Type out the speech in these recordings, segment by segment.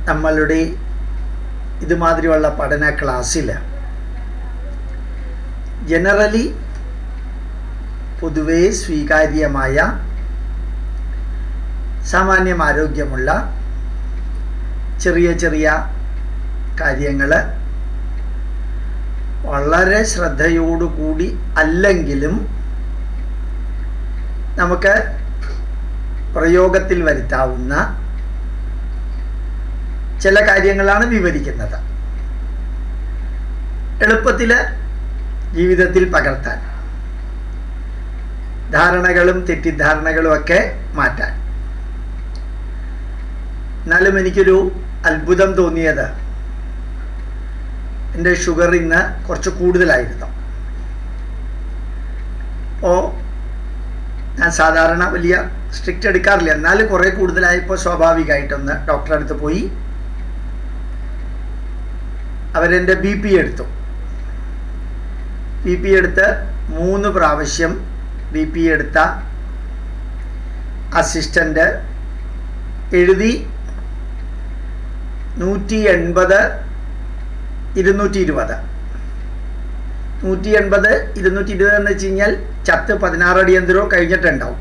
നമ്മളുടെ ഇതുമാതിരിയുള്ള പഠന ക്ലാസ്സിൽ ജനറലി പൊതുവേ സ്വീകാര്യമായ സാമാന്യം ആരോഗ്യമുള്ള ചെറിയ ചെറിയ കാര്യങ്ങൾ വളരെ ശ്രദ്ധയോടുകൂടി അല്ലെങ്കിലും നമുക്ക് പ്രയോഗത്തിൽ വരുത്താവുന്ന ചില കാര്യങ്ങളാണ് വിവരിക്കുന്നത് എളുപ്പത്തിൽ ജീവിതത്തിൽ പകർത്താൻ ധാരണകളും തെറ്റിദ്ധാരണകളും ഒക്കെ മാറ്റാൻ എന്നാലും എനിക്കൊരു അത്ഭുതം തോന്നിയത് എൻ്റെ ഷുഗർ ഇന്ന് കുറച്ച് കൂടുതലായിരുന്നു അപ്പോൾ ഞാൻ സാധാരണ വലിയ സ്ട്രിക്റ്റ് എടുക്കാറില്ല എന്നാലും കുറേ കൂടുതലായപ്പോൾ സ്വാഭാവികമായിട്ടൊന്ന് ഡോക്ടറെ അടുത്ത് പോയി അവരെൻ്റെ ബി പി എടുത്തു ബി പി എടുത്ത് മൂന്ന് പ്രാവശ്യം ബി പി എടുത്ത അസിസ്റ്റൻ്റ് എഴുതി നൂറ്റി എൺപത് ഇരുന്നൂറ്റി ഇരുപത് നൂറ്റി എൺപത് ഇരുന്നൂറ്റി ഇരുപത് എന്ന് വെച്ച് കഴിഞ്ഞാൽ ചത്ത് പതിനാറടി എന്തരോ കഴിഞ്ഞിട്ടുണ്ടാവും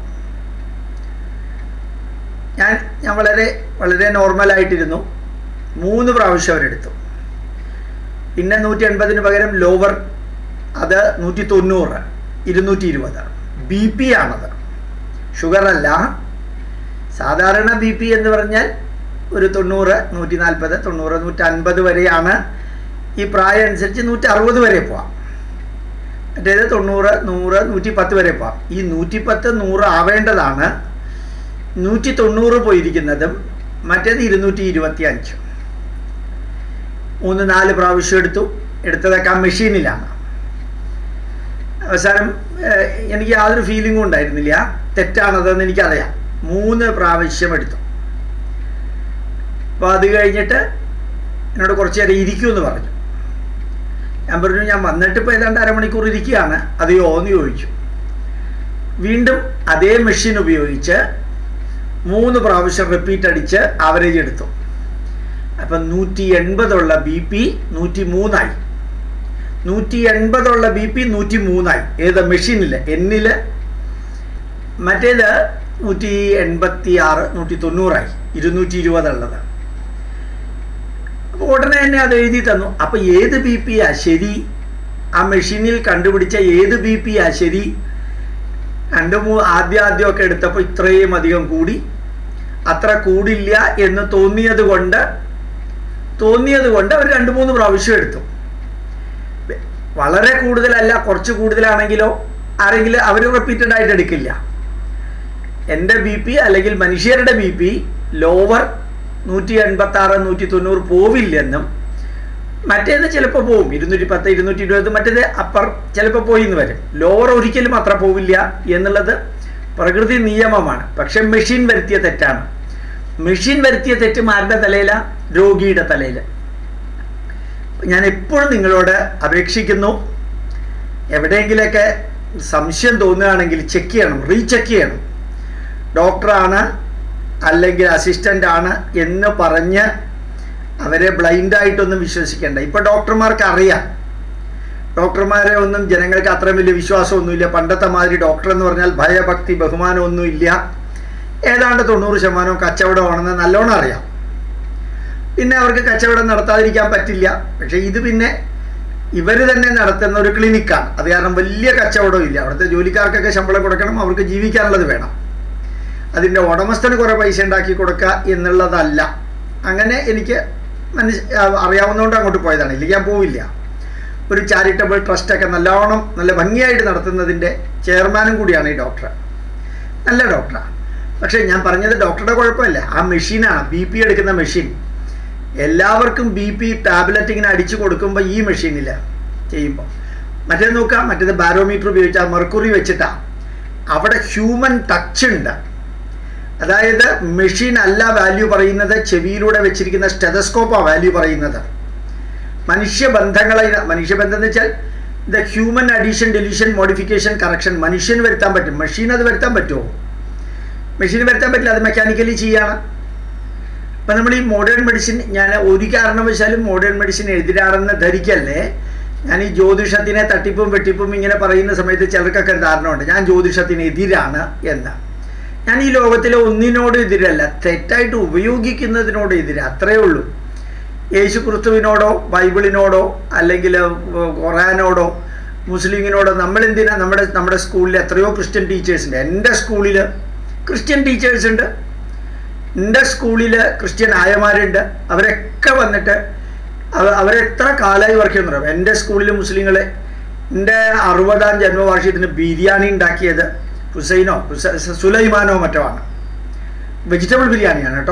ഞാൻ ഞാൻ വളരെ വളരെ നോർമലായിട്ടിരുന്നു മൂന്ന് പ്രാവശ്യം അവരെടുത്തു പിന്നെ നൂറ്റി എൺപതിന് പകരം ലോവർ അത് നൂറ്റി തൊണ്ണൂറ് ഇരുന്നൂറ്റി ഇരുപത് ബി പി ആണത് ഷുഗർ അല്ല സാധാരണ ബി പി എന്ന് പറഞ്ഞാൽ ഒരു തൊണ്ണൂറ് നൂറ്റി നാൽപ്പത് തൊണ്ണൂറ് നൂറ്റി അൻപത് വരെയാണ് ഈ പ്രായം അനുസരിച്ച് നൂറ്റി അറുപത് വരെ പോവാം മറ്റേത് തൊണ്ണൂറ് നൂറ് നൂറ്റി പത്ത് വരെ പോവാം ഈ നൂറ്റി പത്ത് നൂറ് ആവേണ്ടതാണ് നൂറ്റി തൊണ്ണൂറ് പോയിരിക്കുന്നതും മറ്റേത് ഇരുന്നൂറ്റി ഇരുപത്തി അഞ്ച് മൂന്ന് നാല് പ്രാവശ്യം എടുത്തു എടുത്തതൊക്കെ ആ മെഷീനിലാണ് അവസാനം എനിക്ക് യാതൊരു ഫീലിംഗും ഉണ്ടായിരുന്നില്ല തെറ്റാണതെന്ന് എനിക്കറിയാം മൂന്ന് പ്രാവശ്യം എടുത്തു അപ്പോൾ അത് കഴിഞ്ഞിട്ട് എന്നോട് കുറച്ച് നേരം ഇരിക്കുമെന്ന് പറഞ്ഞു ഞാൻ പറഞ്ഞു ഞാൻ വന്നിട്ട് ഇപ്പോൾ ഏതാണ്ട് അരമണിക്കൂർ ഇരിക്കുകയാണ് അതെയോ എന്ന് ചോദിച്ചു വീണ്ടും അതേ മെഷീൻ ഉപയോഗിച്ച് മൂന്ന് പ്രാവശ്യം റിപ്പീറ്റ് അടിച്ച് ആവറേജ് എടുത്തു അപ്പം നൂറ്റി എൺപതുള്ള ബി പി നൂറ്റി മൂന്നായി നൂറ്റി എൺപതുള്ള ബി പി നൂറ്റി മൂന്നായി ഏത് മെഷീനിൽ എന്നിൽ മറ്റേത് നൂറ്റി എൺപത്തി ആറ് നൂറ്റി തൊണ്ണൂറായി ഇരുന്നൂറ്റി ഇരുപതുള്ളത് അപ്പോൾ ഉടനെ തന്നെ അത് എഴുതി തന്നു അപ്പോൾ ഏത് ബി പിയാ ശരി ആ മെഷീനിൽ കണ്ടുപിടിച്ച ഏത് ബി പിയാ ശരി രണ്ട് മൂ ആദ്യം ആദ്യമൊക്കെ എടുത്തപ്പോൾ ഇത്രയും അധികം കൂടി അത്ര കൂടില്ല എന്ന് തോന്നിയത് കൊണ്ട് തോന്നിയത് കൊണ്ട് അവർ രണ്ട് മൂന്ന് പ്രാവശ്യം എടുത്തു വളരെ കൂടുതലല്ല കുറച്ച് കൂടുതലാണെങ്കിലോ ആരെങ്കിലും അവർ റിപ്പീറ്റഡ് ആയിട്ട് എടുക്കില്ല എൻ്റെ ബി പി അല്ലെങ്കിൽ മനുഷ്യരുടെ ബി പി ലോവർ നൂറ്റി എൺപത്തി ആറ് നൂറ്റി തൊണ്ണൂറ് പോവില്ലെന്നും മറ്റേത് ചിലപ്പോൾ പോവും ഇരുന്നൂറ്റി പത്ത് ഇരുന്നൂറ്റി ഇരുപത് മറ്റേത് അപ്പർ ചിലപ്പോൾ പോയി എന്ന് വരും ലോവർ ഒരിക്കലും അത്ര പോവില്ല എന്നുള്ളത് പ്രകൃതി നിയമമാണ് പക്ഷെ മെഷീൻ വരുത്തിയ തെറ്റാണ് മെഷീൻ വരുത്തിയ തെറ്റ് ആരുടെ തലയില രോഗിയുടെ തലയിൽ ഞാൻ എപ്പോഴും നിങ്ങളോട് അപേക്ഷിക്കുന്നു എവിടെയെങ്കിലൊക്കെ സംശയം തോന്നുകയാണെങ്കിൽ ചെക്ക് ചെയ്യണം റീചെക്ക് ചെയ്യണം ഡോക്ടറാണ് അല്ലെങ്കിൽ അസിസ്റ്റൻ്റ് ആണ് എന്ന് പറഞ്ഞ് അവരെ ബ്ലൈൻഡായിട്ടൊന്നും വിശ്വസിക്കേണ്ട ഇപ്പോൾ ഡോക്ടർമാർക്ക് അറിയാം ഡോക്ടർമാരെ ഒന്നും ജനങ്ങൾക്ക് അത്രയും വലിയ വിശ്വാസമൊന്നുമില്ല പണ്ടത്തെ മാതിരി ഡോക്ടർ എന്ന് പറഞ്ഞാൽ ഭയഭക്തി ബഹുമാനമൊന്നുമില്ല ഏതാണ്ട് തൊണ്ണൂറ് ശതമാനവും കച്ചവടമാണെന്ന് നല്ലോണം അറിയാം പിന്നെ അവർക്ക് കച്ചവടം നടത്താതിരിക്കാൻ പറ്റില്ല പക്ഷേ ഇത് പിന്നെ ഇവർ തന്നെ നടത്തുന്ന ഒരു ക്ലിനിക്കാണ് അത് കാരണം വലിയ കച്ചവടവും ഇല്ല അവിടുത്തെ ജോലിക്കാർക്കൊക്കെ ശമ്പളം കൊടുക്കണം അവർക്ക് ജീവിക്കാനുള്ളത് വേണം അതിൻ്റെ ഉടമസ്ഥന് കുറേ പൈസ ഉണ്ടാക്കി കൊടുക്കുക എന്നുള്ളതല്ല അങ്ങനെ എനിക്ക് മനസ് അറിയാവുന്നതുകൊണ്ട് അങ്ങോട്ട് പോയതാണ് ഇല്ലെങ്കിൽ ഞാൻ പോവില്ല ഒരു ചാരിറ്റബിൾ ട്രസ്റ്റൊക്കെ നല്ലോണം നല്ല ഭംഗിയായിട്ട് നടത്തുന്നതിൻ്റെ ചെയർമാനും കൂടിയാണ് ഈ ഡോക്ടർ നല്ല ഡോക്ടറാണ് പക്ഷേ ഞാൻ പറഞ്ഞത് ഡോക്ടറുടെ കുഴപ്പമില്ല ആ മെഷീനാണ് ബി പി എടുക്കുന്ന മെഷീൻ എല്ലാവർക്കും ബി പി ടാബ്ലറ്റ് ഇങ്ങനെ അടിച്ചു കൊടുക്കുമ്പോൾ ഈ മെഷീനില്ല ചെയ്യുമ്പോൾ മറ്റേത് നോക്കാം മറ്റേത് ബാരോമീറ്റർ ഉപയോഗിച്ചാൽ മെർക്കുറി വെച്ചിട്ടാണ് അവിടെ ഹ്യൂമൻ ടച്ച് ഉണ്ട് അതായത് മെഷീൻ അല്ല വാല്യൂ പറയുന്നത് ചെവിയിലൂടെ വെച്ചിരിക്കുന്ന സ്റ്റെതസ്കോപ്പാണ് വാല്യൂ പറയുന്നത് മനുഷ്യബന്ധങ്ങളെ മനുഷ്യബന്ധം എന്ന് വെച്ചാൽ the human addition deletion modification correction മനുഷ്യന് വരുത്താൻ പറ്റും മെഷീൻ അത് വരുത്താൻ പറ്റുമോ മെഷീൻ വരുത്താൻ പറ്റില്ല അത് മെക്കാനിക്കലി ചെയ്യാണ് അപ്പം നമ്മൾ ഈ മോഡേൺ മെഡിസിൻ ഞാൻ ഒരു കാരണവശാലും മോഡേൺ മെഡിസിൻ എതിരാണെന്ന് ധരിക്കല്ലേ ഞാൻ ഈ ജ്യോതിഷത്തിനെ തട്ടിപ്പും വെട്ടിപ്പും ഇങ്ങനെ പറയുന്ന സമയത്ത് ചിലർക്കൊക്കെ ഒരു ധാരണയുണ്ട് ഞാൻ ജ്യോതിഷത്തിന് എതിരാണ് എന്ന് ഞാൻ ഈ ലോകത്തിലെ ഒന്നിനോട് എതിരല്ല തെറ്റായിട്ട് ഉപയോഗിക്കുന്നതിനോട് എതിരാ അത്രയേ ഉള്ളൂ യേശു ക്രിസ്തുവിനോടോ ബൈബിളിനോടോ അല്ലെങ്കിൽ ഖുറാനോടോ മുസ്ലിമിനോടോ നമ്മൾ എന്തിനാ നമ്മുടെ നമ്മുടെ സ്കൂളിൽ എത്രയോ ക്രിസ്ത്യൻ ടീച്ചേഴ്സ് ഉണ്ട് എൻ്റെ സ്കൂളിൽ ക്രിസ്ത്യൻ ടീച്ചേഴ്സ് ഉണ്ട് എൻ്റെ സ്കൂളിൽ ക്രിസ്ത്യൻ ആയമാരുണ്ട് അവരൊക്കെ വന്നിട്ട് അവ- അവരെത്ര കാലമായി വർക്ക് ചെയ്യുന്നുണ്ടോ എൻ്റെ സ്കൂളിൽ മുസ്ലിങ്ങളെ എൻ്റെ അറുപതാം ജന്മവാർഷികത്തിന് ബിരിയാണി ഉണ്ടാക്കിയത് ഹുസൈനോ ഹുസ- സുലൈമാനോ മറ്റോ ആണ് വെജിറ്റബിൾ ബിരിയാണിയാണ് കേട്ടോ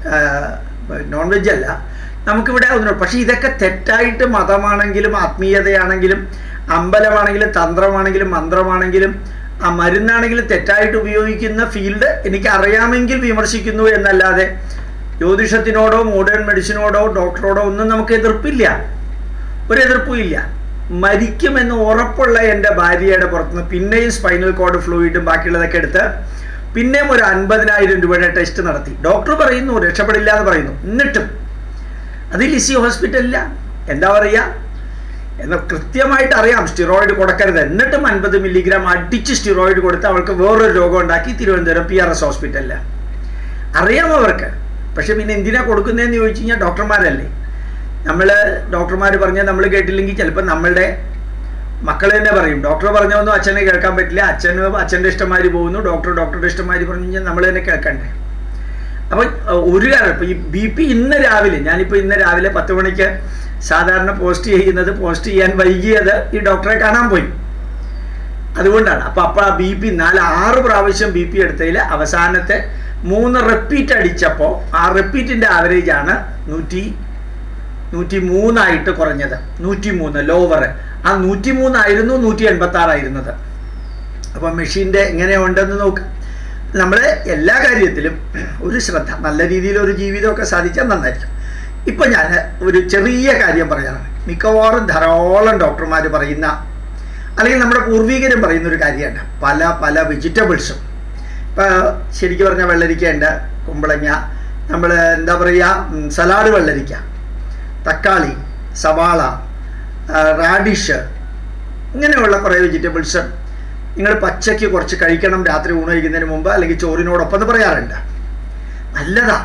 നോൺ വെജ് അല്ല നമുക്കിവിടെ ഒന്നും പക്ഷേ ഇതൊക്കെ തെറ്റായിട്ട് മതമാണെങ്കിലും ആത്മീയതയാണെങ്കിലും അമ്പലമാണെങ്കിലും തന്ത്രമാണെങ്കിലും മന്ത്രമാണെങ്കിലും ആ മരുന്നാണെങ്കിലും തെറ്റായിട്ട് ഉപയോഗിക്കുന്ന ഫീൽഡ് എനിക്ക് അറിയാമെങ്കിൽ വിമർശിക്കുന്നു എന്നല്ലാതെ ജ്യോതിഷത്തിനോടോ മോഡേൺ മെഡിസിനോടോ ഡോക്ടറോടോ ഒന്നും നമുക്ക് എതിർപ്പില്ല ഒരു എതിർപ്പും ഇല്ല മരിക്കുമെന്ന് ഉറപ്പുള്ള എൻ്റെ ഭാര്യയുടെ പുറത്തുനിന്ന് പിന്നെയും സ്പൈനൽ കോഡ് ഫ്ലൂയിഡും ബാക്കിയുള്ളതൊക്കെ എടുത്ത് പിന്നെയും ഒരു അൻപതിനായിരം രൂപയുടെ ടെസ്റ്റ് നടത്തി ഡോക്ടർ പറയുന്നു രക്ഷപ്പെടില്ല എന്ന് പറയുന്നു എന്നിട്ടും അത് ലിസി ഹോസ്പിറ്റലില്ല എന്താ പറയുക എന്ന് കൃത്യമായിട്ട് അറിയാം സ്റ്റിറോയിഡ് കൊടുക്കരുത് എന്നിട്ടും അൻപത് മില്ലിഗ്രാം അടിച്ച് സ്റ്റിറോയിഡ് കൊടുത്ത് അവൾക്ക് വേറൊരു രോഗം ഉണ്ടാക്കി തിരുവനന്തപുരം പി ആർ എസ് ഹോസ്പിറ്റലിൽ അറിയാം അവർക്ക് പക്ഷെ പിന്നെ എന്തിനാ കൊടുക്കുന്നതെന്ന് ചോദിച്ചു കഴിഞ്ഞാൽ ഡോക്ടർമാരല്ലേ നമ്മൾ ഡോക്ടർമാർ പറഞ്ഞാൽ നമ്മൾ കേട്ടില്ലെങ്കിൽ ചിലപ്പോൾ നമ്മളുടെ മക്കൾ തന്നെ പറയും ഡോക്ടർ പറഞ്ഞൊന്നും അച്ഛനെ കേൾക്കാൻ പറ്റില്ല അച്ഛന് അച്ഛൻ്റെ ഇഷ്ടമാതിരി പോകുന്നു ഡോക്ടർ ഡോക്ടറുടെ ഇഷ്ടമാതിരി പറഞ്ഞു കഴിഞ്ഞാൽ നമ്മൾ തന്നെ കേൾക്കണ്ടേ അപ്പം അഹ് ഒരു കാരണം ഇപ്പം ഈ ബി പി ഇന്ന് രാവിലെ ഞാനിപ്പോൾ ഇന്ന് രാവിലെ പത്ത് മണിക്ക് സാധാരണ പോസ്റ്റ് ചെയ്യുന്നത് പോസ്റ്റ് ചെയ്യാൻ വൈകിയത് ഈ ഡോക്ടറെ കാണാൻ പോയി അതുകൊണ്ടാണ് അപ്പം അപ്പോൾ ആ ബി പി നാല് ആറ് പ്രാവശ്യം ബി പി എടുത്തതിൽ അവസാനത്തെ മൂന്ന് റിപ്പീറ്റ് അടിച്ചപ്പോൾ ആ റിപ്പീറ്റിൻ്റെ ആവറേജ് ആണ് നൂറ്റി നൂറ്റി മൂന്നായിട്ട് കുറഞ്ഞത് നൂറ്റി മൂന്ന് ലോവർ ആ നൂറ്റി മൂന്നായിരുന്നു നൂറ്റി എൺപത്തി ആറായിരുന്നത് അപ്പം മെഷീൻ്റെ എങ്ങനെയുണ്ടെന്ന് നോക്ക് നമ്മൾ എല്ലാ കാര്യത്തിലും ഒരു ശ്രദ്ധ നല്ല രീതിയിൽ ഒരു ജീവിതമൊക്കെ സാധിച്ചാൽ നന്നായിരിക്കും ഇപ്പം ഞാൻ ഒരു ചെറിയ കാര്യം പറയാനാണ് മിക്കവാറും ധാരാളം ഡോക്ടർമാർ പറയുന്ന അല്ലെങ്കിൽ നമ്മുടെ പൂർവികരും പറയുന്ന ഒരു കാര്യമാണ് പല പല വെജിറ്റബിൾസും ഇപ്പോൾ ശരിക്കും പറഞ്ഞാൽ വെള്ളരിക്കയുണ്ട് കുമ്പളങ്ങ നമ്മൾ എന്താ പറയുക ഉം, സലാഡ് വെള്ളരിക്ക തക്കാളി സവാള ആ, റാഡിഷ് ഇങ്ങനെയുള്ള കുറേ വെജിറ്റബിൾസ് നിങ്ങൾ പച്ചയ്ക്ക് കുറച്ച് കഴിക്കണം രാത്രി ഊണ് കഴിക്കുന്നതിന് മുമ്പ് അല്ലെങ്കിൽ ചോറിനോടൊപ്പം എന്ന് പറയാറുണ്ട് നല്ലതാ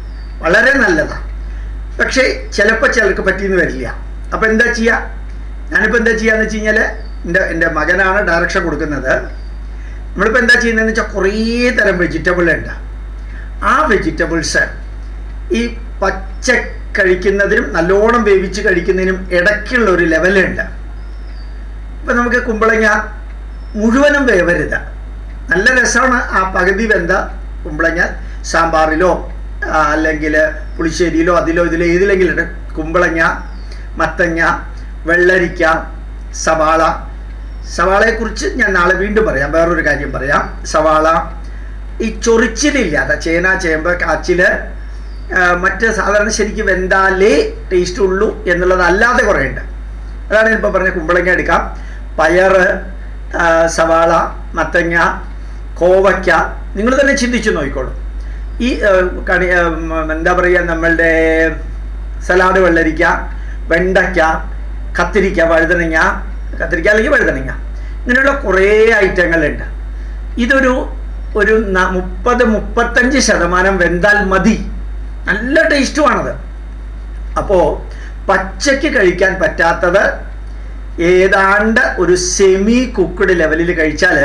വളരെ നല്ലതാ പക്ഷേ ചിലപ്പോൾ ചിലർക്ക് പറ്റിയെന്ന് വരില്ല അപ്പോൾ എന്താ ചെയ്യുക ഞാനിപ്പോൾ എന്താ ചെയ്യാന്ന് വെച്ച് കഴിഞ്ഞാൽ എൻ്റെ എൻ്റെ മകനാണ് ഡയറക്ഷൻ കൊടുക്കുന്നത് നമ്മളിപ്പോൾ എന്താ ചെയ്യുന്നതെന്ന് വെച്ചാൽ കുറേ തരം വെജിറ്റബിൾ ഉണ്ട് ആ വെജിറ്റബിൾസ് ഈ പച്ച കഴിക്കുന്നതിനും നല്ലോണം വേവിച്ച് കഴിക്കുന്നതിനും ഇടയ്ക്കുള്ള ഒരു ലെവലുണ്ട് ഇപ്പം നമുക്ക് കുമ്പളങ്ങ മുഴുവനും വേവരുത് നല്ല രസമാണ് ആ പകുതി വെന്ത കുമ്പളങ്ങ സാമ്പാറിലോ ആ, അല്ലെങ്കിൽ പുളിശ്ശേരിയിലോ അതിലോ ഇതിലോ ഏതിലെങ്കിലും ഇട്ട് കുമ്പളങ്ങ മത്തങ്ങ വെള്ളരിക്ക സവാള സവാളയെക്കുറിച്ച് ഞാൻ നാളെ വീണ്ടും പറയാം വേറൊരു കാര്യം പറയാം സവാള ഈ ചൊറിച്ചിലില്ലാതെ ചേന ചേമ്പ് കാച്ചില് ആ, മറ്റ് സാധാരണ ശരിക്കും വെന്താലേ ടേസ്റ്റ് ഉള്ളൂ എന്നുള്ളത് അല്ലാതെ കുറേ ഉണ്ട് അതാണ് ഇപ്പോൾ പറഞ്ഞ കുമ്പളങ്ങ എടുക്കാം പയറ് ആ, സവാള മത്തങ്ങ കോവയ്ക്ക നിങ്ങൾ തന്നെ ചിന്തിച്ചു നോക്കിക്കോളൂ ഈ ആ, കണി ആ, ഉം, എന്താ പറയുക നമ്മളുടെ സലാഡ് വെള്ളരിക്ക വെണ്ടയ്ക്ക കത്തിരിക്ക വഴുതനങ്ങ കത്തിരിക്ക അല്ലെങ്കിൽ വഴുതനങ്ങ ഇങ്ങനെയുള്ള കുറേ ഐറ്റങ്ങളുണ്ട് ഇതൊരു ഒരു ന- മുപ്പത് മുപ്പത്തഞ്ച് ശതമാനം വെന്താൽ മതി നല്ല ടേസ്റ്റുമാണത് അപ്പോൾ പച്ചയ്ക്ക് കഴിക്കാൻ പറ്റാത്തത് ഏതാണ്ട് ഒരു സെമി കുക്ക്ഡ് ലെവലിൽ കഴിച്ചാൽ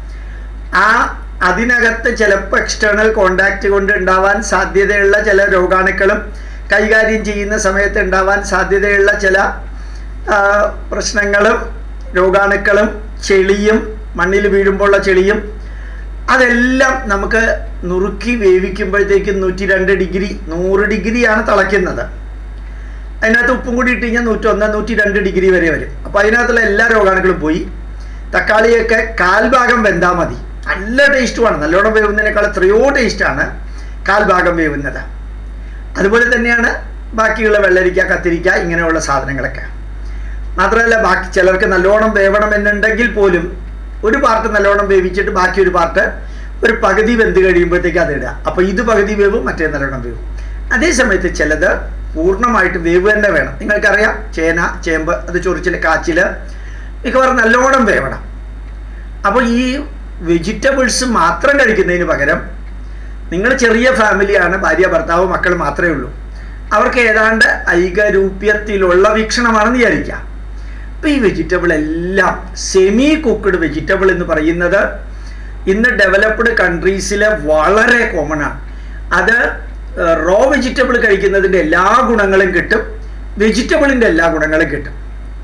ആ അതിനകത്ത് ചിലപ്പോൾ എക്സ്റ്റേണൽ കോണ്ടാക്റ്റ് കൊണ്ട് ഉണ്ടാവാൻ സാധ്യതയുള്ള ചില രോഗാണുക്കളും കൈകാര്യം ചെയ്യുന്ന സമയത്ത് ഉണ്ടാവാൻ സാധ്യതയുള്ള ചില ആ, പ്രശ്നങ്ങളും രോഗാണുക്കളും ചെളിയും മണ്ണിൽ വീഴുമ്പോഴുള്ള ചെളിയും അതെല്ലാം നമുക്ക് നുറുക്കി വേവിക്കുമ്പോഴത്തേക്കും നൂറ്റി രണ്ട് ഡിഗ്രി നൂറ് ഡിഗ്രിയാണ് തിളയ്ക്കുന്നത് അതിനകത്ത് ഉപ്പും കൂടി ഇട്ട് കഴിഞ്ഞാൽ നൂറ്റൊന്ന് നൂറ്റി രണ്ട് ഡിഗ്രി വരെ വരും അപ്പോൾ അതിനകത്തുള്ള എല്ലാ രോഗാണുക്കളും പോയി തക്കാളിയൊക്കെ കാൽഭാഗം വെന്താൽ മതി നല്ല ടേസ്റ്റുമാണ് നല്ലോണം വേവുന്നതിനേക്കാൾ എത്രയോ ടേസ്റ്റാണ് കാൽഭാഗം വേവുന്നത് അതുപോലെ തന്നെയാണ് ബാക്കിയുള്ള വെള്ളരിക്ക കത്തിരിക്ക ഇങ്ങനെയുള്ള സാധനങ്ങളൊക്കെ മാത്രമല്ല ബാക്കി ചിലർക്ക് നല്ലോണം വേവണമെന്നുണ്ടെങ്കിൽ പോലും ഒരു പാർട്ട് നല്ലോണം വേവിച്ചിട്ട് ബാക്കി ഒരു പാർട്ട് ഒരു പകുതി വെന്ത് കഴിയുമ്പോഴത്തേക്ക് അത് ഇടുക അപ്പോൾ ഇത് പകുതി വേവും മറ്റേ നല്ലോണം വേവും അതേ സമയത്ത് ചിലത് പൂർണ്ണമായിട്ട് വേവ് തന്നെ വേണം നിങ്ങൾക്കറിയാം ചേന ചേമ്പ് അത് ചൊറിച്ചിൽ കാച്ചിൽ മിക്കവാറും നല്ലോണം വേവണം അപ്പോൾ ഈ വെജിറ്റബിൾസ് മാത്രം കഴിക്കുന്നതിന് പകരം നിങ്ങൾ ചെറിയ ഫാമിലിയാണ് ഭാര്യ ഭർത്താവ് മക്കൾ മാത്രമേ ഉള്ളൂ അവർക്ക് ഏതാണ്ട് ഐകരൂപ്യത്തിലുള്ള വീക്ഷണമാണെന്ന് വിചാരിക്കാം അപ്പം ഈ വെജിറ്റബിൾ എല്ലാം സെമി കുക്ക്ഡ് വെജിറ്റബിൾ എന്ന് പറയുന്നത് ഇന്ന് ഡെവലപ്ഡ് കൺട്രീസിൽ വളരെ കോമൺ ആണ് അത് റോ വെജിറ്റബിൾ കഴിക്കുന്നതിൻ്റെ എല്ലാ ഗുണങ്ങളും കിട്ടും വെജിറ്റബിളിൻ്റെ എല്ലാ ഗുണങ്ങളും കിട്ടും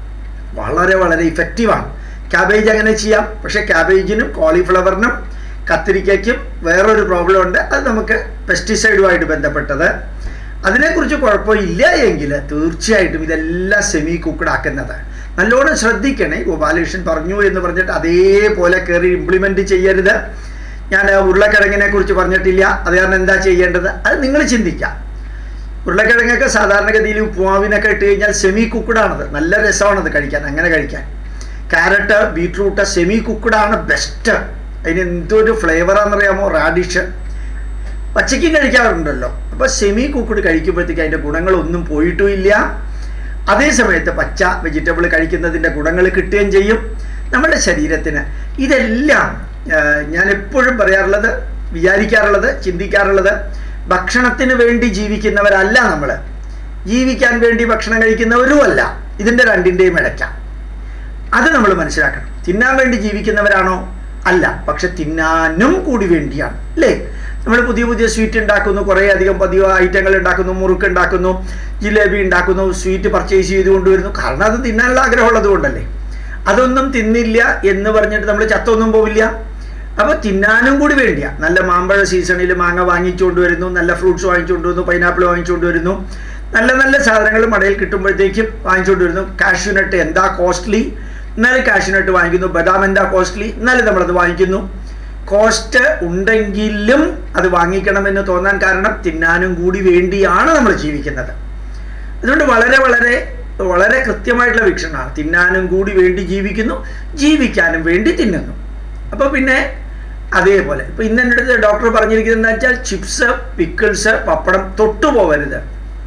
വളരെ വളരെ ഇഫക്റ്റീവാണ് ക്യാബേജ് അങ്ങനെ ചെയ്യാം പക്ഷേ ക്യാബേജിനും കോളിഫ്ലവറിനും കത്തിരിക്കയ്ക്കും വേറൊരു പ്രോബ്ലം ഉണ്ട് അത് നമുക്ക് പെസ്റ്റിസൈഡുമായിട്ട് ബന്ധപ്പെട്ടത് അതിനെക്കുറിച്ച് കുഴപ്പമില്ല എങ്കിൽ തീർച്ചയായിട്ടും ഇതെല്ലാം സെമി കുക്ക്ഡ് ആക്കുന്നത് നല്ലോണം ശ്രദ്ധിക്കണേ ഗോപാലകൃഷ്ണൻ പറഞ്ഞു എന്ന് പറഞ്ഞിട്ട് അതേപോലെ കയറി ഇംപ്ലിമെൻറ്റ് ചെയ്യരുത് ഞാൻ ഉരുളക്കിഴങ്ങിനെ കുറിച്ച് പറഞ്ഞിട്ടില്ല അത് കാരണം എന്താ ചെയ്യേണ്ടത് അത് നിങ്ങൾ ചിന്തിക്കാം ഉരുളക്കിഴങ്ങൊക്കെ സാധാരണഗതിയിൽ ഉപ്പുമാവിനൊക്കെ ഇട്ട് കഴിഞ്ഞാൽ സെമി കുക്ക്ഡാണത് നല്ല രസമാണത് കഴിക്കാൻ അങ്ങനെ കഴിക്കാൻ ക്യാരറ്റ് ബീട്രൂട്ട് സെമി കുക്ക്ഡാണ് ബെസ്റ്റ് അതിന് എന്തൊരു ഫ്ലേവറാണെന്നറിയാമോ റാഡിഷ് പച്ചയ്ക്കും കഴിക്കാറുണ്ടല്ലോ അപ്പോൾ സെമി കുക്ക്ഡ് കഴിക്കുമ്പോഴത്തേക്ക് അതിൻ്റെ ഗുണങ്ങളൊന്നും പോയിട്ടും ഇല്ല അതേ സമയത്ത് പച്ച വെജിറ്റബിൾ കഴിക്കുന്നതിൻ്റെ ഗുണങ്ങൾ കിട്ടുകയും ചെയ്യും നമ്മുടെ ശരീരത്തിന് ഇതെല്ലാം ഞാൻ എപ്പോഴും പറയാറുള്ളത് വിചാരിക്കാറുള്ളത് ചിന്തിക്കാറുള്ളത് ഭക്ഷണത്തിന് വേണ്ടി ജീവിക്കുന്നവരല്ല നമ്മൾ ജീവിക്കാൻ വേണ്ടി ഭക്ഷണം കഴിക്കുന്നവരുമല്ല ഇതിൻ്റെ രണ്ടിൻ്റെയും ഇടയ്ക്കാം അത് നമ്മൾ മനസ്സിലാക്കണം തിന്നാൻ വേണ്ടി ജീവിക്കുന്നവരാണോ അല്ല പക്ഷെ തിന്നാനും കൂടി വേണ്ടിയാണ് അല്ലേ നമ്മൾ പുതിയ പുതിയ സ്വീറ്റ് ഉണ്ടാക്കുന്നു കുറേ അധികം പതിവ് ഐറ്റങ്ങൾ ഉണ്ടാക്കുന്നു മുറുക്ക് ഉണ്ടാക്കുന്നു ജിലേബി ഉണ്ടാക്കുന്നു സ്വീറ്റ് പർച്ചേസ് ചെയ്ത് കൊണ്ടുവരുന്നു കാരണം അത് തിന്നാനുള്ള ആഗ്രഹമുള്ളത് കൊണ്ടല്ലേ അതൊന്നും തിന്നില്ല എന്ന് പറഞ്ഞിട്ട് നമ്മൾ ചത്തൊന്നും പോവില്ല അപ്പോൾ തിന്നാനും കൂടി വേണ്ടിയാ നല്ല മാമ്പഴ സീസണിൽ മാങ്ങ വാങ്ങിച്ചുകൊണ്ട് വരുന്നു നല്ല ഫ്രൂട്ട്സ് വാങ്ങിച്ചുകൊണ്ട് വരുന്നു പൈനാപ്പിൾ വാങ്ങിച്ചുകൊണ്ട് വരുന്നു നല്ല നല്ല സാധനങ്ങൾ മടയിൽ കിട്ടുമ്പോഴത്തേക്കും വാങ്ങിച്ചുകൊണ്ട് വരുന്നു കാഷ്യൂനട്ട് എന്താ കോസ്റ്റ്ലി എന്നാലും കാഷ്യൂനട്ട് വാങ്ങിക്കുന്നു ബദാം എന്താ കോസ്റ്റ്ലി എന്നാലും നമ്മളത് വാങ്ങിക്കുന്നു കോസ്റ്റ് ഉണ്ടെങ്കിലും അത് വാങ്ങിക്കണമെന്ന് തോന്നാൻ കാരണം തിന്നാനും കൂടി വേണ്ടിയാണ് നമ്മൾ ജീവിക്കുന്നത് അതുകൊണ്ട് വളരെ വളരെ വളരെ കൃത്യമായിട്ടുള്ള വീക്ഷണമാണ് തിന്നാനും കൂടി വേണ്ടി ജീവിക്കുന്നു ജീവിക്കാനും വേണ്ടി തിന്നുന്നു അപ്പോൾ പിന്നെ അതേപോലെ ഇപ്പോൾ ഇന്ന് എൻ്റെ അടുത്ത് ഡോക്ടർ പറഞ്ഞിരിക്കുന്നത് എന്താ വെച്ചാൽ ചിപ്സ് പിക്കിൾസ് പപ്പടം തൊട്ടു പോകരുത്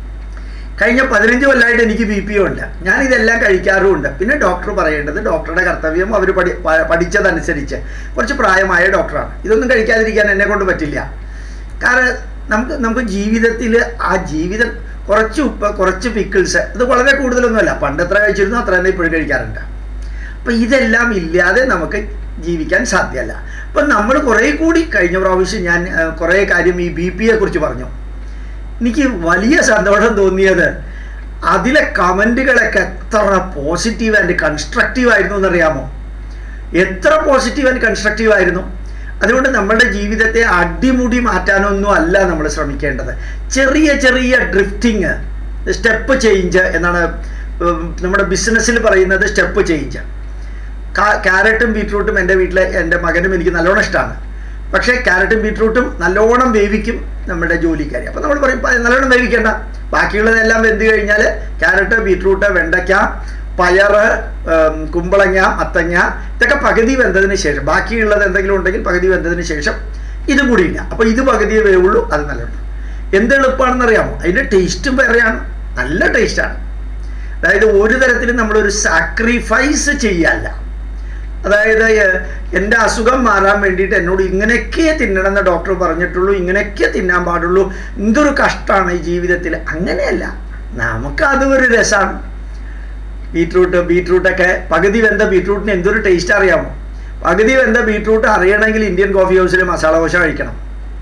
കഴിഞ്ഞ പതിനഞ്ച് കൊല്ലമായിട്ട് എനിക്ക് ബി പി ഉണ്ട് ഞാൻ ഇതെല്ലാം കഴിക്കാറുമുണ്ട് പിന്നെ ഡോക്ടർ പറയേണ്ടത് ഡോക്ടറുടെ കർത്തവ്യം അവർ പഠി പഠിച്ചതനുസരിച്ച് കുറച്ച് പ്രായമായ ഡോക്ടറാണ് ഇതൊന്നും കഴിക്കാതിരിക്കാൻ എന്നെ കൊണ്ട് പറ്റില്ല കാരണം നമുക്ക് നമുക്ക് ജീവിതത്തിൽ ആ ജീവിതം കുറച്ച് ഉപ്പ് കുറച്ച് പിക്കിൾസ് ഇത് വളരെ കൂടുതലൊന്നുമല്ല പണ്ട് എത്ര കഴിച്ചിരുന്നു അത്ര തന്നെ ഇപ്പോഴും കഴിക്കാറുണ്ട് അപ്പം ഇതെല്ലാം ഇല്ലാതെ നമുക്ക് ജീവിക്കാൻ സാധ്യമല്ല അപ്പം നമ്മൾ കുറേ കൂടി കഴിഞ്ഞ പ്രാവശ്യം ഞാൻ കുറേ കാര്യം ഈ ബി പിയെ കുറിച്ച് പറഞ്ഞു എനിക്ക് വലിയ സന്തോഷം തോന്നിയത് അതിലെ കമൻറ്റുകളൊക്കെ എത്ര പോസിറ്റീവ് ആൻഡ് കൺസ്ട്രക്റ്റീവ് ആയിരുന്നു എന്നറിയാമോ എത്ര പോസിറ്റീവ് ആൻഡ് കൺസ്ട്രക്റ്റീവ് ആയിരുന്നു അതുകൊണ്ട് നമ്മളുടെ ജീവിതത്തെ അടിമുടി മാറ്റാനൊന്നും അല്ല നമ്മൾ ശ്രമിക്കേണ്ടത് ചെറിയ ചെറിയ ഡ്രിഫ്റ്റിങ് സ്റ്റെപ്പ് ചേഞ്ച് എന്നാണ് നമ്മുടെ ബിസിനസ്സിൽ പറയുന്നത് സ്റ്റെപ്പ് ചേഞ്ച് ക്യാരറ്റും ബീട്രൂട്ടും എൻ്റെ വീട്ടിൽ എൻ്റെ മകനും എനിക്ക് നല്ലോണം ഇഷ്ടമാണ് പക്ഷേ ക്യാരറ്റും ബീട്രൂട്ടും നല്ലോണം വേവിക്കും നമ്മുടെ ജോലിക്കാരി അപ്പോൾ നമ്മൾ പറയും നല്ലോണം വേവിക്കേണ്ട ബാക്കിയുള്ളതെല്ലാം വെന്ത് കഴിഞ്ഞാൽ ക്യാരറ്റ് ബീട്രൂട്ട് വെണ്ടയ്ക്ക പയറ് കുമ്പളങ്ങ മത്തങ്ങ ഇതൊക്കെ പകുതി വെന്തതിന് ശേഷം ബാക്കിയുള്ളത് എന്തെങ്കിലും ഉണ്ടെങ്കിൽ പകുതി വെന്തതിന് ശേഷം ഇതും കൂടി ഇല്ല അപ്പോൾ ഇത് പകുതിയേ വേവുള്ളൂ അത് നല്ലോണം എന്ത് എളുപ്പമാണെന്ന് അറിയാമോ അതിൻ്റെ ടേസ്റ്റും വേറെയാണ് നല്ല ടേസ്റ്റാണ് അതായത് ഒരു തരത്തിലും നമ്മളൊരു സാക്രിഫൈസ് ചെയ്യല്ല അതായത് എൻ്റെ അസുഖം മാറാൻ വേണ്ടിയിട്ട് എന്നോട് ഇങ്ങനെയൊക്കെ തിന്നണമെന്ന് ഡോക്ടർ പറഞ്ഞിട്ടുള്ളൂ ഇങ്ങനെയൊക്കെ തിന്നാൻ പാടുള്ളൂ എന്തൊരു കഷ്ടമാണ് ഈ ജീവിതത്തിൽ അങ്ങനെയല്ല നമുക്കത് ഒരു രസമാണ് ബീട്രൂട്ട് ബീട്രൂട്ടൊക്കെ പകുതി വെന്ത ബീട്രൂട്ടിന് എന്തൊരു ടേസ്റ്റ് അറിയാമോ പകുതി വെന്ത ബീട്രൂട്ട് അറിയണമെങ്കിൽ ഇന്ത്യൻ കോഫി ഹൗസിൽ മസാല ദോശ കഴിക്കണം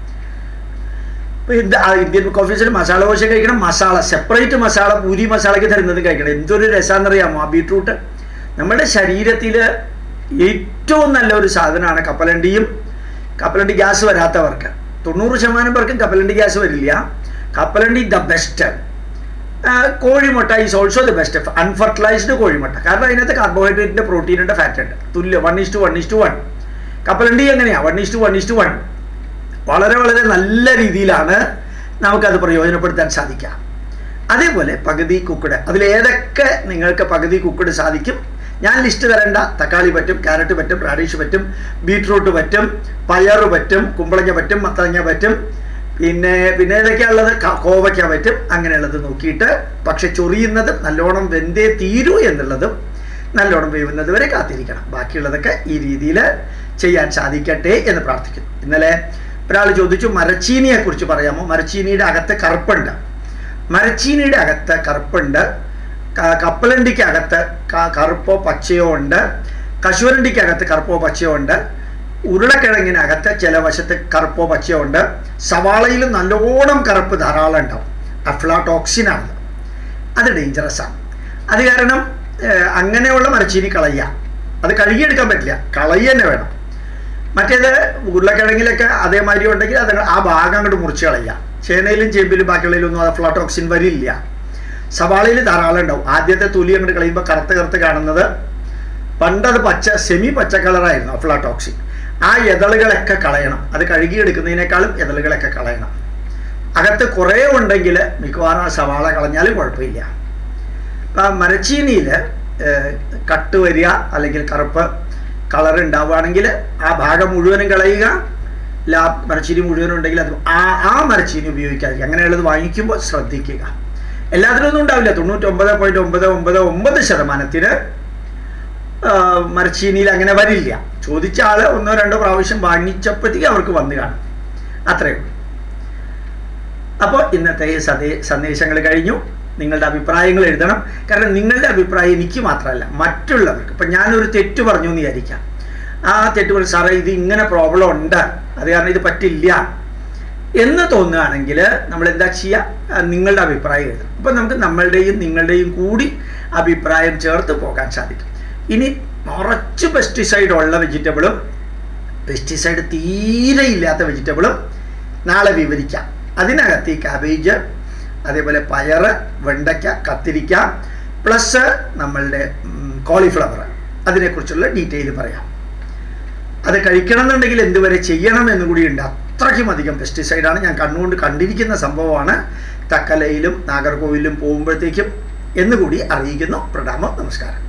ഇന്ത്യൻ കോഫി ഹൗസിൽ മസാല ദോശ കഴിക്കണം മസാല സെപ്പറേറ്റ് മസാല പൂരി മസാലയ്ക്ക് തരുന്നത് കഴിക്കണം എന്തൊരു രസമാണെന്നറിയാമോ ആ ബീട്രൂട്ട് നമ്മുടെ ശരീരത്തിൽ ഏറ്റവും നല്ല ഒരു സാധനമാണ് കപ്പലണ്ടിയും കപ്പലണ്ടി ഗ്യാസ് വരാത്തവർക്ക് തൊണ്ണൂറ് ശതമാനം പേർക്കും കപ്പലണ്ടി ഗ്യാസ് വരില്ല കപ്പലണ്ടി ദ ബെസ്റ്റ് കോഴിമുട്ട is also the best unfertilized കോഴിമുട്ട കാരണം അതിനകത്ത് കാർബോഹൈഡ്രേറ്റിൻ്റെ പ്രോട്ടീനുണ്ട് ഫാറ്റ് ഉണ്ട് തുല്യം one is two one is two one കപ്പലണ്ടി എങ്ങനെയാണ് one is two one is two one വളരെ വളരെ നല്ല രീതിയിലാണ് നമുക്കത് പ്രയോജനപ്പെടുത്താൻ സാധിക്കുക അതേപോലെ പകുതി കുക്കഡ് അതിലേതൊക്കെ നിങ്ങൾക്ക് പകുതി കുക്കഡ് സാധിക്കും ഞാൻ ലിസ്റ്റ് തരേണ്ട തക്കാളി പറ്റും ക്യാരറ്റ് പറ്റും റാഡിഷ് പറ്റും ബീട്രൂട്ട് പറ്റും പയറ് പറ്റും കുമ്പളങ്ങ പറ്റും മത്തങ്ങ പറ്റും പിന്നെ പിന്നെ ഏതൊക്കെയാണുള്ളത് ക- കോവയ്ക്ക പറ്റും അങ്ങനെയുള്ളത് നോക്കിയിട്ട് പക്ഷെ ചൊറിയുന്നതും നല്ലോണം വെന്തേ തീരൂ എന്നുള്ളതും നല്ലോണം വേവുന്നത് വരെ കാത്തിരിക്കണം ബാക്കിയുള്ളതൊക്കെ ഈ രീതിയിൽ ചെയ്യാൻ സാധിക്കട്ടെ എന്ന് പ്രാർത്ഥിക്കുന്നു ഇന്നലെ ഒരാൾ ചോദിച്ചു മരച്ചീനിയെ കുറിച്ച് പറയാമോ മരച്ചീനിയുടെ അകത്ത് കറുപ്പുണ്ട് മരച്ചീനിയുടെ അകത്ത് കറുപ്പുണ്ട് ക- കപ്പലണ്ടിക്ക് അകത്ത് ക- കറുപ്പോ പച്ചയോ ഉണ്ട് കശുവരണ്ടിക്ക് അകത്ത് കറുപ്പോ പച്ചയോ ഉണ്ട് ഉരുളക്കിഴങ്ങിനകത്ത് ചില വശത്ത് കറുപ്പോ പച്ചയോ ഉണ്ട് സവാളയിലും നല്ലോണം കറുപ്പ് ധാരാളം ഉണ്ടാവും അഫ്ലാടോക്സിനാണ് അത് ഡേഞ്ചറസ് ആണ് അത് കാരണം ഏഹ്, അങ്ങനെയുള്ള മരച്ചീനി കളയുക അത് കഴുകിയെടുക്കാൻ പറ്റില്ല കളയുക തന്നെ വേണം മറ്റേത് ഉരുളക്കിഴങ്ങിലൊക്കെ അതേമാതിരി ഉണ്ടെങ്കിൽ അത് ആ ഭാഗം അങ്ങോട്ട് മുറിച്ച് കളയുക ചേനയിലും ചേമ്പിലും ബാക്കിയുള്ളതിലൊന്നും അത് ഫ്ലോട്ടോക്സിൻ വരില്ല സവാളയിൽ ധാരാളം ഉണ്ടാവും ആദ്യത്തെ തൊലി അങ്ങോട്ട് കളയുമ്പോൾ കറുത്ത് കറുത്ത് കാണുന്നത് പണ്ടത് പച്ച സെമി പച്ച കളറായിരുന്നു അഫ്ലാടോക്സിൻ ആ എതളുകളൊക്കെ കളയണം അത് കഴുകിയെടുക്കുന്നതിനേക്കാളും എതളുകളൊക്കെ കളയണം അകത്ത് കുറേ ഉണ്ടെങ്കിൽ മിക്കവാറും ആ സവാള കളഞ്ഞാലും കുഴപ്പമില്ല അപ്പം മരച്ചീനിയിൽ കട്ട് വരിക അല്ലെങ്കിൽ കറുപ്പ് കളർ ഉണ്ടാവുകയാണെങ്കിൽ ആ ഭാഗം മുഴുവനും കളയുക ലാ മരച്ചീനി മുഴുവനും ഉണ്ടെങ്കിൽ അത് ആ ആ മരച്ചീനി ഉപയോഗിക്കാതിരിക്കുക അങ്ങനെയുള്ളത് വാങ്ങിക്കുമ്പോൾ ശ്രദ്ധിക്കുക എല്ലാത്തിനൊന്നും ഉണ്ടാവില്ല തൊണ്ണൂറ്റൊമ്പത് പോയിന്റ് ഒമ്പത് ഒമ്പത് ഒമ്പത് ശതമാനത്തിന് ആ, മരച്ചീനിയിൽ അങ്ങനെ വരില്ല ചോദിച്ച ആള് ഒന്നോ രണ്ടോ പ്രാവശ്യം വാങ്ങിച്ചപ്പോഴത്തേക്ക് അവർക്ക് വന്നു കാണും അത്രയേ ഉള്ളൂ അപ്പോൾ ഇന്നത്തെ ഈ സന്ദേ സന്ദേശങ്ങൾ കഴിഞ്ഞു നിങ്ങളുടെ അഭിപ്രായങ്ങൾ എഴുതണം കാരണം നിങ്ങളുടെ അഭിപ്രായം എനിക്ക് മാത്രമല്ല മറ്റുള്ളവർക്ക് ഇപ്പം ഞാനൊരു തെറ്റ് പറഞ്ഞു എന്ന് വിചാരിക്കാം ആ തെറ്റ് പറഞ്ഞു സാറേ ഇത് ഇങ്ങനെ പ്രോബ്ലം ഉണ്ട് അത് കാരണം ഇത് പറ്റില്ല എന്ന് തോന്നുകയാണെങ്കിൽ നമ്മൾ എന്താ ചെയ്യുക നിങ്ങളുടെ അഭിപ്രായം എഴുതണം അപ്പം നമുക്ക് നമ്മളുടെയും നിങ്ങളുടെയും കൂടി അഭിപ്രായം ചേർത്ത് പോകാൻ സാധിക്കും ഇനി നിറച്ച് പെസ്റ്റിസൈഡ് ഉള്ള വെജിറ്റബിളും പെസ്റ്റിസൈഡ് തീരെ ഇല്ലാത്ത വെജിറ്റബിളും നാളെ വിവരിക്കാം അതിനകത്ത് ഈ കാബേജ് അതേപോലെ പയറ് വെണ്ടയ്ക്ക കത്തിരിക്ക പ്ലസ് നമ്മളുടെ കോളിഫ്ലവർ അതിനെക്കുറിച്ചുള്ള ഡീറ്റെയിൽ പറയാം അത് കഴിക്കണം എന്നുണ്ടെങ്കിൽ എന്തുവരെ ചെയ്യണം എന്ന് കൂടി ഉണ്ട് അത്രയ്ക്കും അധികം പെസ്റ്റിസൈഡാണ് ഞാൻ കണ്ണുകൊണ്ട് കണ്ടിരിക്കുന്ന സംഭവമാണ് തക്കലയിലും നാഗർകോവിലും പോകുമ്പോഴത്തേക്കും എന്നുകൂടി അറിയിക്കുന്നു പ്രണാമം നമസ്കാരം